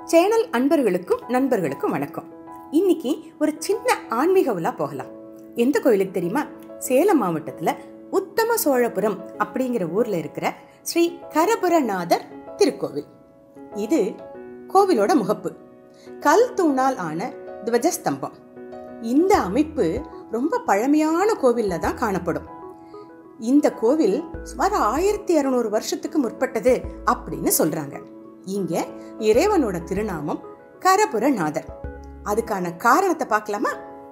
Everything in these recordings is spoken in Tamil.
சேனல் அன்பர்களுக்கும் நண்பர்களுக்கும் வணக்கம் இன்னைக்கு ஒரு சின்ன ஆன்மீக உலா போகலாம் எந்த கோயிலுக்கு தெரியுமா சேலம் மாவட்டத்துல உத்தம சோழபுரம் அப்படிங்கிற ஊர்ல இருக்கிற ஸ்ரீ கரபுரநாதர் திருக்கோவில் இது கோவிலோட முகப்பு கல் தூணால் ஆன துவஜஸ்தம்பம் இந்த அமைப்பு ரொம்ப பழமையான கோவில்ல தான் காணப்படும் இந்த கோவில் சுமார் ஆயிரத்தி இரநூறு வருஷத்துக்கு முற்பட்டது அப்படின்னு சொல்றாங்க இங்க இறைவனோட திருநாமம் கரபுரநாதர் அதுக்கான காரணத்தை பார்க்கலாமா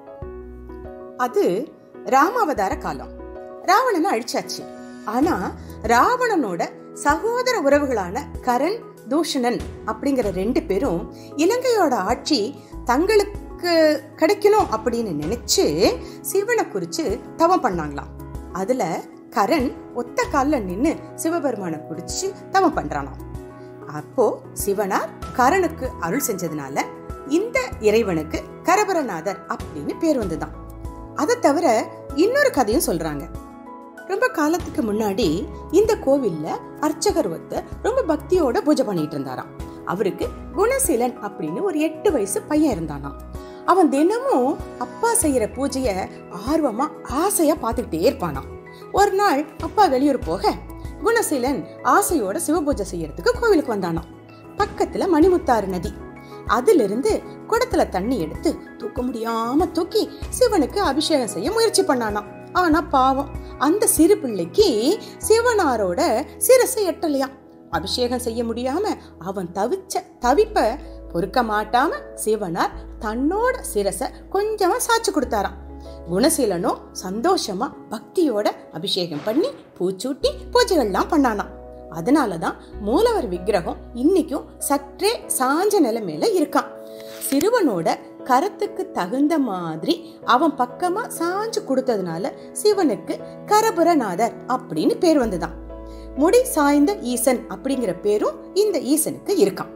அது ராமாவதார காலம் ராவணனை அழிச்சாச்சு ஆனா ராவணனோட சகோதர உறவுகளான கரண் தூஷணன் அப்படிங்கிற ரெண்டு பேரும் இலங்கையோட ஆட்சி தங்களுக்கு கிடைக்கணும் அப்படின்னு நினைச்சு சிவனை குறிச்சு தவம் பண்ணாங்களாம் அதுல கரண் ஒத்த கால்ல நின்னு சிவபெருமானை குறிச்சு தவம் பண்றானாம் அப்போ சிவனார் கரனுக்கு அருள் செஞ்சதுனால இந்த இறைவனுக்கு கரபரநாதர் அப்படின்னு பேர் வந்துதான் அதை தவிர இன்னொரு கதையும் சொல்றாங்க ரொம்ப காலத்துக்கு முன்னாடி இந்த கோவில்ல அர்ச்சகர் ஒருத்தர் ரொம்ப பக்தியோட பூஜை பண்ணிட்டு இருந்தாராம் அவருக்கு குணசீலன் அப்படின்னு ஒரு எட்டு வயசு பையன் இருந்தானாம் அவன் தினமும் அப்பா செய்யற பூஜைய ஆர்வமா ஆசையா பார்த்துக்கிட்டே இருப்பானாம் ஒரு நாள் அப்பா வெளியூர் போக குணசீலன் ஆசையோட சிவபூஜை செய்யறதுக்கு கோவிலுக்கு வந்தானாம் பக்கத்துல மணிமுத்தாறு நதி அதிலிருந்து குடத்துல தண்ணி எடுத்து தூக்க முடியாம தூக்கி சிவனுக்கு அபிஷேகம் செய்ய முயற்சி பண்ணானாம் ஆனா பாவம் அந்த சிறு பிள்ளைக்கு சிவனாரோட சிரசை எட்டலையாம் அபிஷேகம் செய்ய முடியாம அவன் தவிச்ச தவிப்ப பொறுக்க மாட்டாம சிவனார் தன்னோட சிரசை கொஞ்சமா சாட்சி கொடுத்தாராம் குணசீலனோ சந்தோஷமா பக்தியோட அபிஷேகம் பண்ணி பூச்சூட்டி பூஜைகள்லாம் பண்ணானாம் அதனாலதான் மூலவர் விக்கிரகம் இன்னைக்கும் சற்றே சாஞ்ச நிலைமையில இருக்கான் சிறுவனோட கரத்துக்கு தகுந்த மாதிரி அவன் பக்கமா சாஞ்சு கொடுத்ததுனால சிவனுக்கு கரபுரநாதர் அப்படின்னு பேர் வந்துதான் முடி சாய்ந்த ஈசன் அப்படிங்கிற பேரும் இந்த ஈசனுக்கு இருக்கான்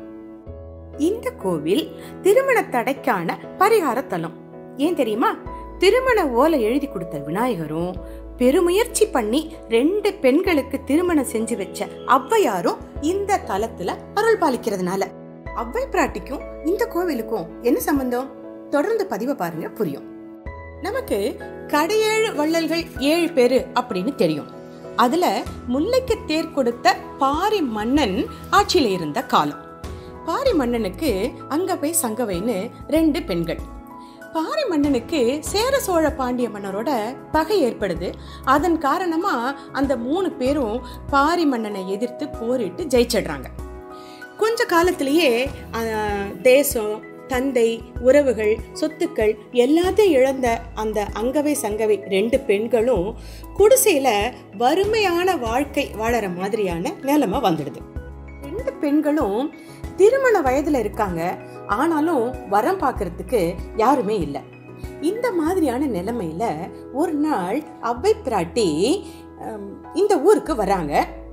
இந்த கோவில் திருமண தடைக்கான பரிகார தலம் ஏன் தெரியுமா திருமண ஓலை எழுதி கொடுத்த விநாயகரும் பெருமுயற்சி பண்ணி ரெண்டு பெண்களுக்கு திருமணம் செஞ்சு வச்ச ஔவையாரும் இந்த தலத்துல அருள் பாலிக்கிறதுனால ஔவை பிராட்டிக்கும் இந்த கோவிலுக்கும் என்ன சம்பந்தம் தொடர்ந்து பதிவை பாருங்க புரியும் நமக்கு கடையேழு வள்ளல்கள் ஏழு பேரு அப்படின்னு தெரியும் அதுல முல்லைக்கு தேர் கொடுத்த பாரி மன்னன் ஆட்சியில இருந்த காலம் பாரி மன்னனுக்கு அங்கவை சங்கவைன்னு ரெண்டு பெண்கள் பாரி மன்னனுக்கு சேர சோழ பாண்டிய மன்னரோட பகை ஏற்படுது அதன் காரணமா அந்த மூணு பேரும் பாரி மன்னனை எதிர்த்து போரிட்டு ஜெயிச்சிடுறாங்க கொஞ்ச காலத்திலேயே ஆஹ், தேசம் தந்தை உறவுகள் சொத்துக்கள் எல்லாத்தையும் இழந்த அந்த அங்கவை சங்கவை ரெண்டு பெண்களும் குடிசையில வறுமையான வாழ்க்கை வாழற மாதிரியான நிலைமை வந்துடுது ரெண்டு பெண்களும் திருமண வயதுல இருக்காங்க ஆனாலும் வரம் பார்க்கறதுக்கு யாருமே இல்லை இந்த மாதிரியான நிலைமையில ஒரு நாள் அவ்வை பிராட்டி ஹம், இந்த ஊருக்கு வராங்க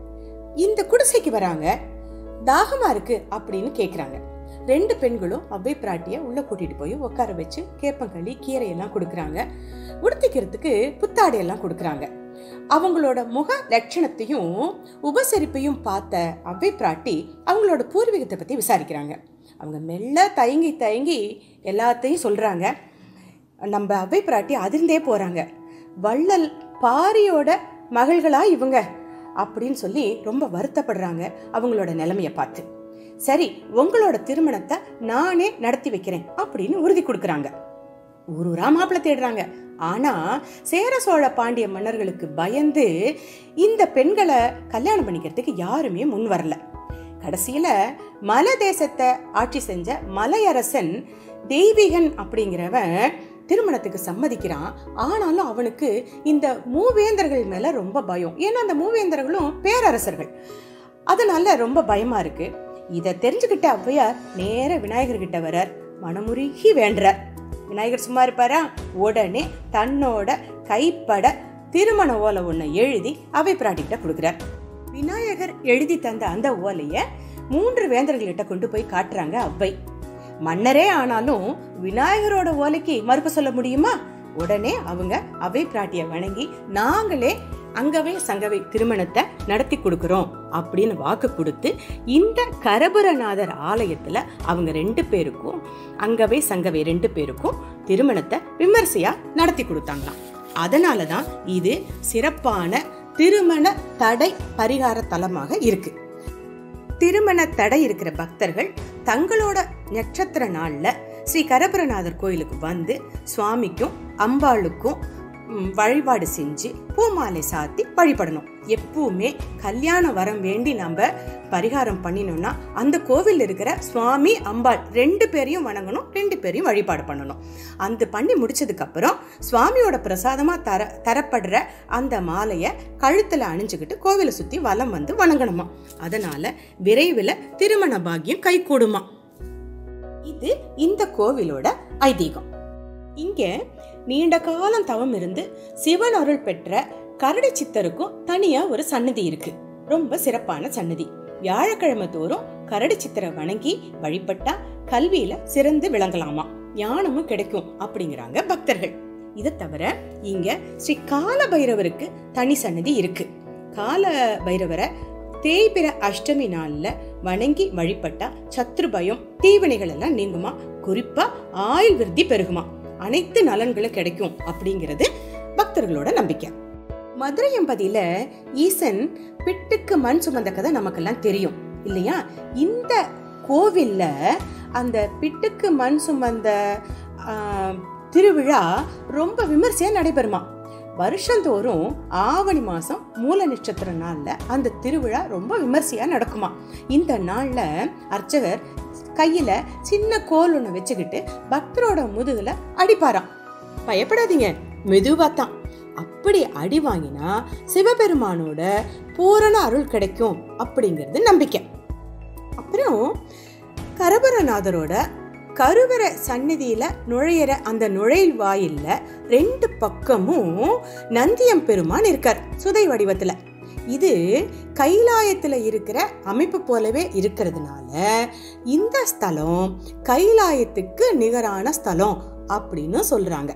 இந்த குடிசைக்கு வராங்க தாகமா இருக்கு அப்படின்னு கேக்குறாங்க ரெண்டு பெண்களும் அவ்வை பிராட்டிய உள்ள கூட்டிட்டு போய் உட்கார வச்சு கேப்பங்களி கீரை எல்லாம் கொடுக்குறாங்க உடுத்திக்கிறதுக்கு புத்தாடை எல்லாம் கொடுக்குறாங்க அவங்களோட முக லட்சணத்தையும் உபசரிப்பையும் பார்த்த அவ்வை பிராட்டி அவங்களோட பூர்வீகத்தை பத்தி விசாரிக்கிறாங்க அவங்க மெல்ல தயங்கி தயங்கி எல்லாத்தையும் சொல்றாங்க நம்ம அவ்வை பிராட்டி அதிர்ந்தே போறாங்க வள்ளல் பாரியோட மகள்களா இவங்க அப்படின்னு சொல்லி ரொம்ப வருத்தப்படுறாங்க அவங்களோட நிலைமைய பார்த்து சரி உங்களோட திருமணத்தை நானே நடத்தி வைக்கிறேன் அப்படின்னு உறுதி கொடுக்கறாங்க ஊர் ஊரா மாப்பிள்ளை தேடுறாங்க ஆனா சேர சோழ பாண்டிய மன்னர்களுக்கு பயந்து இந்த பெண்களை கல்யாணம் பண்ணிக்கிறதுக்கு யாருமே முன் வரல கடைசியில மல தேசத்தை ஆட்சி செஞ்ச மலையரசன் தெய்வீகன் அப்படிங்கிறவன் திருமணத்துக்கு சம்மதிக்கிறான் ஆனாலும் அவனுக்கு இந்த மூவேந்தர்கள் மேல ரொம்ப பயம் ஏன்னா அந்த மூவேந்தர்களும் பேரரசர்கள் அதனால ரொம்ப பயமா இருக்கு இதை தெரிஞ்சுக்கிட்ட ஔவையார் நேர விநாயகர் கிட்ட வரார் மனமுருகி வேண்டுறார் விநாயகர் சும்மா இருப்பாரா உடனே தன்னோட கைப்பட திருமண ஓலை ஒண்ணு எழுதி அவை பிராட்டிகிட்ட கொடுக்குறார் விநாயகர் எழுதி தந்த அந்த ஓலைய மூன்று வேந்தர்கள்கிட்ட கொண்டு போய் காட்டுறாங்க அவ்வை மன்னரே ஆனாலும் விநாயகரோட ஓலைக்கு மறுப்பு சொல்ல முடியுமா உடனே அவங்க அவை பிராட்டிய வணங்கி நாங்களே அங்கவே சங்கவை திருமணத்தை நடத்தி கொடுக்குறோம் அப்படின்னு வாக்கு கொடுத்து இந்த கரபுரநாதர் ஆலயத்துல அவங்க ரெண்டு பேருக்கும் அங்கவே சங்கவை ரெண்டு பேருக்கும் திருமணத்தை விமர்சையா நடத்தி கொடுத்தாங்களாம் அதனால தான் இது சிறப்பான திருமண தடை பரிகார தலமாக இருக்கு திருமண தடை இருக்கிற பக்தர்கள் தங்களோட நட்சத்திர நாள்ல ஸ்ரீ கரபுரநாதர் கோயிலுக்கு வந்து சுவாமிக்கும் அம்பாளுக்கும் ம், வழிபாடு செஞ்சு பூமாலை சாத்தி வழிபடணும் எப்பவுமே கல்யாண வரம் வேண்டி நம்ம பரிகாரம் பண்ணினோம்னா அந்த கோவில் இருக்கிற சுவாமி அம்பாள் ரெண்டு பேரையும் வணங்கணும் ரெண்டு பேரையும் வழிபாடு பண்ணணும் அந்த பண்ணி முடிச்சதுக்கு அப்புறம் சுவாமியோட பிரசாதமா தர தரப்படுற அந்த மாலையை கழுத்துல அணிஞ்சுக்கிட்டு கோவிலை சுத்தி வலம் வந்து வணங்கணுமா அதனால விரைவில் திருமண பாக்கியம் கைகூடுமா இது இந்த கோவிலோட ஐதீகம் இங்க நீண்ட காலம் தவம் இருந்து சிவன் அருள் பெற்ற கரடி சித்தருக்கும் தனியா ஒரு சன்னதி இருக்கு ரொம்ப சிறப்பான சன்னதி வியாழக்கிழமை தோறும் கரடி சித்தரை வணங்கி வழிபட்டா கல்வியில சிறந்து விளங்கலாமா ஞானமும் கிடைக்கும் அப்படிங்கிறாங்க பக்தர்கள் இதை தவிர இங்க ஸ்ரீ கால பைரவருக்கு தனி சன்னதி இருக்கு கால பைரவரை தேய்பிற அஷ்டமி நாள்ல வணங்கி வழிபட்டா சத்ரு பயம் தீவினைகள் எல்லாம் நீங்குமா குறிப்பா ஆயுள் விருத்தி பெருகுமா அனைத்து நலன்களும் கிடைக்கும் அப்படிங்கிறது பக்தர்களோட நம்பிக்கை மதுரையம்பதியில ஈசன் பிட்டுக்கு மண் சுமந்த கதை நமக்கெல்லாம் தெரியும் இல்லையா இந்த கோவில்ல அந்த பிட்டுக்கு மண் சுமந்த ஆ, திருவிழா ரொம்ப விமர்சையா நடைபெறுமா வருஷந்தோறும் ஆவணி மாசம் மூல நட்சத்திர நாள்ல அந்த திருவிழா ரொம்ப விமர்சையா நடக்குமா இந்த நாள்ல அர்ச்சகர் கையில சின்ன கோல் ஒண்ணு வச்சுக்கிட்டு பக்தரோட முதுகுல அடிப்பாராம் பயப்படாதீங்க மெதுவா தான் அப்படி அடி வாங்கினா சிவபெருமானோட பூரண அருள் கிடைக்கும் அப்படிங்கிறது நம்பிக்கை அப்புறம் கரபரநாதரோட கருவற சந்நிதியில நுழையிற அந்த நுழைல் வாயில்ல ரெண்டு பக்கமும் நந்தியம் பெருமான் இருக்கார் சுதை வடிவத்துல இது கைலாயத்துல இருக்கிற அமைப்பு போலவே இருக்கிறதுனால இந்த ஸ்தலம் கைலாயத்துக்கு நிகரான ஸ்தலம் அப்படின்னு சொல்றாங்க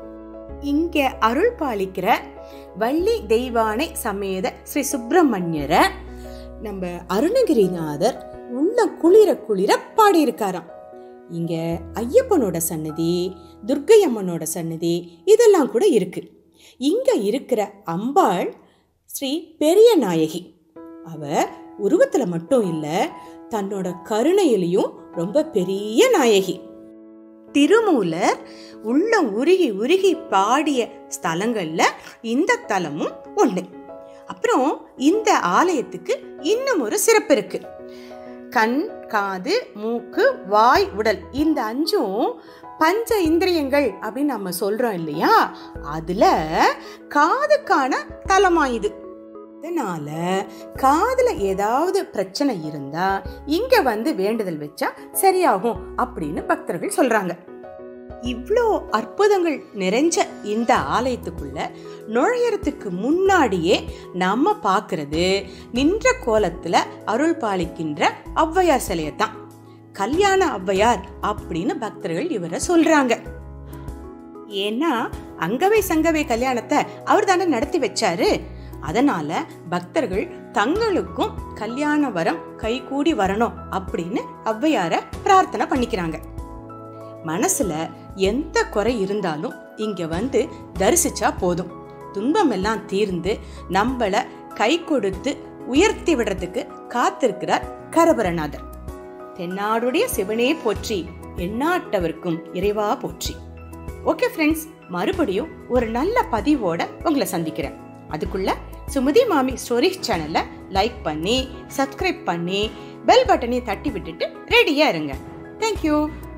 இங்க அருள் பாலிக்கிற வள்ளி தெய்வானை சமேத ஸ்ரீ சுப்பிரமணியரை நம்ம அருணகிரிநாதர் உள்ள குளிர குளிர பாடியிருக்காராம் இங்க ஐயப்பனோட சன்னதி துர்க்கை அம்மனோட சன்னதி இதெல்லாம் கூட இருக்கு இங்க இருக்கிற அம்பாள் ஸ்ரீ பெரிய நாயகி அவ உருவத்துல மட்டும் இல்ல தன்னோட கருணையிலையும் ரொம்ப பெரிய நாயகி திருமூலர் உள்ளம் உருகி உருகி பாடிய ஸ்தலங்கள்ல இந்த தலமும் ஒண்ணு அப்புறம் இந்த ஆலயத்துக்கு இன்னும் ஒரு சிறப்பு இருக்கு கண் காது மூக்கு வாய் உடல் இந்த அஞ்சும் பஞ்ச இந்திரியங்கள் அப்படின்னு நம்ம சொல்றோம் இல்லையா அதுல காதுக்கான தலமா இது இதனால காதுல ஏதாவது பிரச்சனை இருந்தா இங்க வந்து வேண்டுதல் வச்சா சரியாகும் அப்படின்னு பக்தர்கள் சொல்றாங்க இவ்வளோ அற்புதங்கள் நிறைஞ்ச இந்த ஆலயத்துக்குள்ள நுழையறதுக்கு முன்னாடியே நம்ம பார்க்கறது நின்ற கோலத்துல அருள் பாலிக்கின்ற ஔவையார் சிலையை தான் கல்யாண ஔவையார் அப்படின்னு பக்தர்கள் இவரை சொல்றாங்க ஏன்னா அங்கவை சங்கவை கல்யாணத்தை அவர் தானே நடத்தி வச்சாரு அதனால பக்தர்கள் தங்களுக்கும் கல்யாண வரம் கைகூடி வரணும் அப்படின்னு ஔவையார பிரார்த்தனை பண்ணிக்கிறாங்க மனசுல எந்த குறை இருந்தாலும் இங்க வந்து தரிசிச்சா போதும் துன்பம் எல்லாம் தீர்ந்து நம்மள கை கொடுத்து உயர்த்தி விடுறதுக்கு காத்திருக்கிறார் கரபரநாதர் தென்னாடுடைய சிவனே போற்றி எண்ணாட்டவர்க்கும் இறைவா போற்றி ஓகே ஃப்ரெண்ட்ஸ் மறுபடியும் ஒரு நல்ல பதிவோட உங்களை சந்திக்கிறேன் அதுக்குள்ள சுமதி மாமி ஸ்டோரிஸ் சேனலை லைக் பண்ணி சப்ஸ்கிரைப் பண்ணி பெல் பட்டனை தட்டி விட்டுட்டு ரெடியா இருங்க தேங்க்யூ